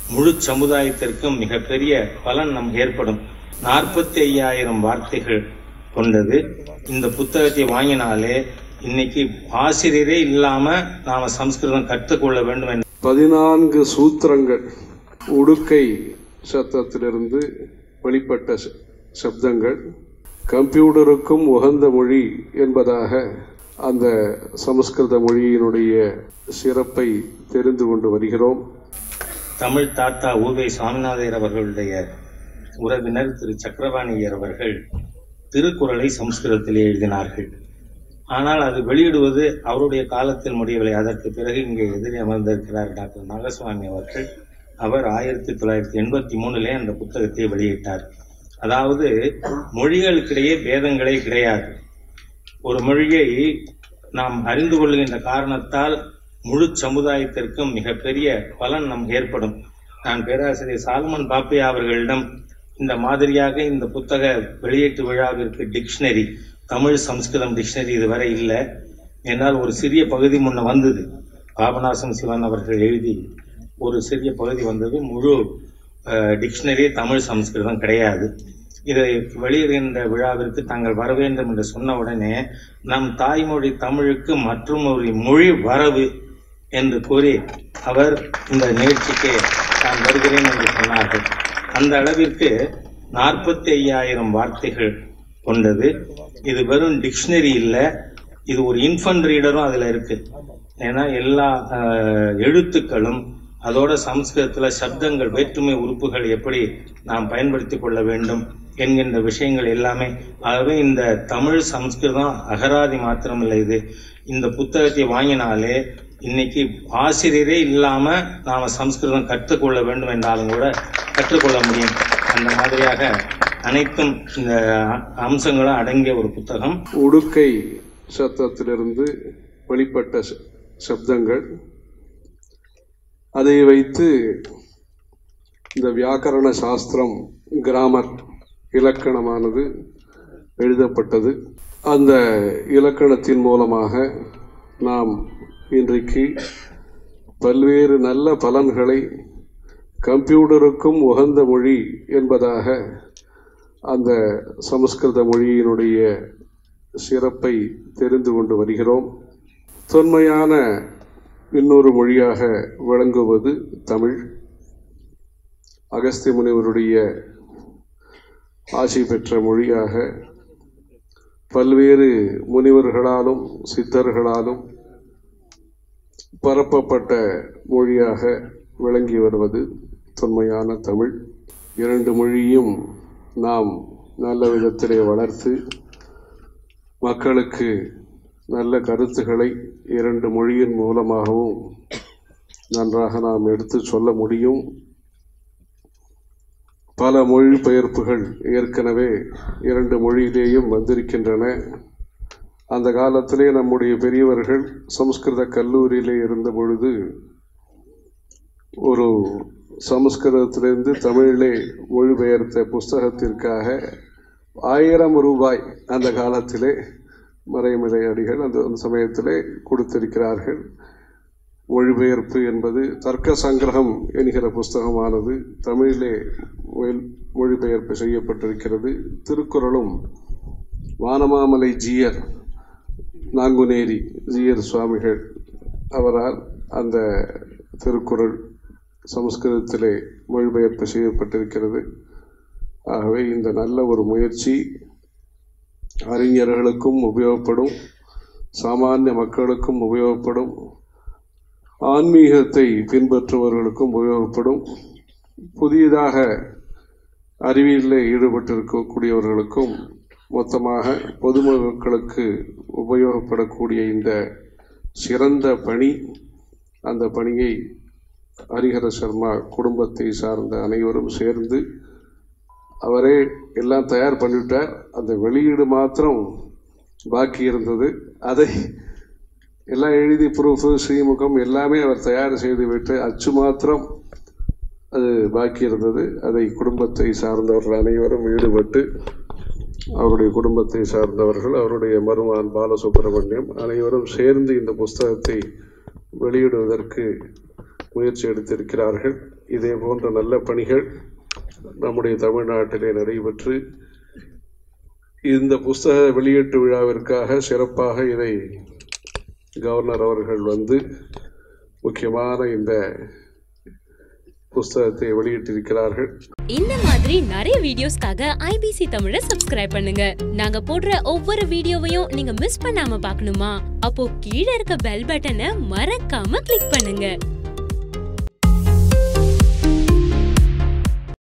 முழு சமுதாயத்திற்கும் மிகப்பெரிய பலன் நம் ஏற்படும் நாற்பத்தி ஐயாயிரம் வார்த்தைகள் கொண்டது இந்த புத்தகத்தை வாங்கினாலே இன்னைக்கு ஆசிரியரே இல்லாம நாம சம்ஸ்கிருதம் கற்றுக்கொள்ள வேண்டும் என்ற பதினான்கு சூத்திரங்கள் உடுக்கை சத்தத்திலிருந்து வெளிப்பட்ட ச- சப்தங்கள் கம்ப்யூட்டருக்கும் உகந்த மொழி என்பதாக அந்த சமஸ்கிருத மொழியினுடைய சிறப்பை தெரிந்து கொண்டு வருகிறோம் தமிழ் தாத்தா ஊவே சாமிநாதையர் அவர்களுடைய உறவினர் திரு சக்கரபாணியர் அவர்கள் திருக்குறளை சமஸ்கிருதத்தில் எழுதினார்கள் ஆனால் அது வெளியிடுவது அவருடைய காலத்தில் முடியவில்லை அதற்கு பிறகு இங்கே எதிரே அமர்ந்திருக்கிறார் டாக்டர் நாகசுவாமி அவர்கள் அவர் ஆயிரத்தி தொள்ளாயிரத்தி எண்பத்தி மூணுலே அந்த புத்தகத்தை வெளியிட்டார் அதாவது மொழிகளுக்கிடையே பேதங்களே கிடையாது ஒரு மொழியை நாம் அறிந்து கொள்கின்ற காரணத்தால் முழு சமுதாயத்திற்கும் மிகப்பெரிய பலன் நம் ஏற்படும் நான் பேராசிரியர் சாலமன் பாப்பையா அவர்களிடம் இந்த மாதிரியாக இந்த புத்தக வெளியீட்டு விழாவிற்கு டிக்ஷனரி தமிழ் சம்ஸ்கிருதம் டிக்ஷனரி இதுவரை இல்லை என்னால் ஒரு சிறிய பகுதி முன்ன வந்தது பாபநாசம் சிவன் அவர்கள் எழுதி ஒரு சிறிய பகுதி வந்தது முழு டிக்ஷனரி தமிழ் சம்ஸ்கிருதம் கிடையாது இதை வெளியிடுகின்ற விழாவிற்கு தாங்கள் வர வேண்டும் என்று சொன்ன உடனே நம் தாய்மொழி தமிழுக்கு மற்றும் ஒரு மொழி வரவு என்று கூறி அவர் இந்த நிகழ்ச்சிக்கு நான் வருகிறேன் என்று சொன்னார்கள் அந்த அளவிற்கு நாற்பத்தி ஐயாயிரம் வார்த்தைகள் கொண்டது இது வெறும் டிக்ஷனரி இல்லை இது ஒரு இன்ஃபன்ட் ரீடரும் அதுல இருக்கு ஏன்னா எல்லா அஹ், எழுத்துக்களும் அதோட சமஸ்கிருதத்துல சப்தங்கள் வேற்றுமை உறுப்புகள் எப்படி நாம் பயன்படுத்திக் கொள்ள வேண்டும் என்கின்ற விஷயங்கள் எல்லாமே ஆகவே இந்த தமிழ் சமஸ்கிருதம் அகராதி மாத்திரம் இல்லை இது இந்த புத்தகத்தை வாங்கினாலே இன்னைக்கு ஆசிரியரே இல்லாம நாம சமஸ்கிருதம் கற்றுக்கொள்ள வேண்டும் என்றாலும் கூட கற்றுக்கொள்ள முடியும் அந்த மாதிரியாக அனைத்தும் இந்த அம்சங்களும் அடங்கிய ஒரு புத்தகம் உடுக்கை சத்தத்திலிருந்து வெளிப்பட்ட ச- சப்தங்கள் அதை வைத்து இந்த வியாக்கரண சாஸ்திரம் கிராமர் இலக்கணமானது எழுதப்பட்டது அந்த இலக்கணத்தின் மூலமாக நாம் இன்றைக்கு பல்வேறு நல்ல பலன்களை கம்ப்யூட்டருக்கும் உகந்த மொழி என்பதாக அந்த சமஸ்கிருத மொழியினுடைய சிறப்பை தெரிந்து கொண்டு வருகிறோம் தொன்மையான இன்னொரு மொழியாக விளங்குவது தமிழ் அகஸ்திய முனிவருடைய ஆசி பெற்ற மொழியாக பல்வேறு முனிவர்களாலும் சித்தர்களாலும் பரப்பப்பட்ட மொழியாக விளங்கி வருவது தொன்மையான தமிழ் இரண்டு மொழியும் நாம் நல்ல விதத்திலே வளர்த்து மக்களுக்கு நல்ல கருத்துக்களை இரண்டு மொழியின் மூலமாகவும் நன்றாக நாம் எடுத்து சொல்ல முடியும் பல மொழிபெயர்ப்புகள் ஏற்கனவே இரண்டு மொழியிலேயும் வந்திருக்கின்றன அந்த காலத்திலே நம்முடைய பெரியவர்கள் சமஸ்கிருத கல்லூரியிலே இருந்த பொழுது ஒரு சமஸ்கிருதத்திலிருந்து தமிழிலே மொழிபெயர்த்த புஸ்தகத்திற்காக ஆயிரம் ரூபாய் அந்த காலத்திலே மறைமலை அடிகள் அந்த அந்த சமயத்திலே கொடுத்திருக்கிறார்கள் மொழிபெயர்ப்பு என்பது தர்க்க சங்கிரகம் என்கிற புஸ்தகமானது தமிழிலே மொழி- மொழிபெயர்ப்பு செய்யப்பட்டிருக்கிறது திருக்குறளும் வானமாமலை ஜீயர் நாங்குநேரி ஜீயர் சுவாமிகள் அவரால் அந்த திருக்குறள் சமஸ்கிருதத்திலே மொழிபெயர்ப்பு செய்யப்பட்டிருக்கிறது ஆகவே இந்த நல்ல ஒரு முயற்சி அறிஞர்களுக்கும் உபயோகப்படும் சாமானிய மக்களுக்கும் உபயோகப்படும் ஆன்மீகத்தை பின்பற்றுபவர்களுக்கும் உபயோகப்படும் புதியதாக அறிவியலில் ஈடுபட்டிருக்கக்கூடியவர்களுக்கும் மொத்தமாக பொதுமக்களுக்கு உபயோகப்படக்கூடிய இந்த சிறந்த பணி அந்த பணியை ஹரிஹர சர்மா குடும்பத்தை சார்ந்த அனைவரும் சேர்ந்து அவரே எல்லாம் தயார் பண்ணிவிட்டார் அந்த வெளியீடு மாத்திரம் பாக்கி இருந்தது அதை எல்லாம் எழுதி ப்ரூஃபு ஸ்ரீமுகம் எல்லாமே அவர் தயார் செய்துவிட்டு அச்சு மாத்திரம் அது பாக்கி இருந்தது அதை குடும்பத்தை சார்ந்தவர்கள் அனைவரும் ஈடுபட்டு அவருடைய குடும்பத்தை சார்ந்தவர்கள் அவருடைய மருமான் பாலசுப்ரமணியம் அனைவரும் சேர்ந்து இந்த புஸ்தகத்தை வெளியிடுவதற்கு முயற்சி எடுத்திருக்கிறார்கள் இதே போன்ற நல்ல பணிகள் நம்முடைய தமிழ்நாட்டிலே நடைபெற்று இந்த புஸ்தக வெளியீட்டு விழாவிற்காக சிறப்பாக இதை கவர்னர் அவர்கள் வந்து முக்கியமான இந்த புஸ்தகத்தை வெளியிட்டிருக்கிறார்கள் இந்த மாதிரி நிறைய வீடியோஸ்க்காக ஐபிசி தமிழை சப்ஸ்கிரைப் பண்ணுங்க நாங்க போடுற ஒவ்வொரு வீடியோவையும் நீங்க மிஸ் பண்ணாம பார்க்கணுமா அப்போ கீழே இருக்க பெல் பட்டனை மறக்காம கிளிக் பண்ணுங்க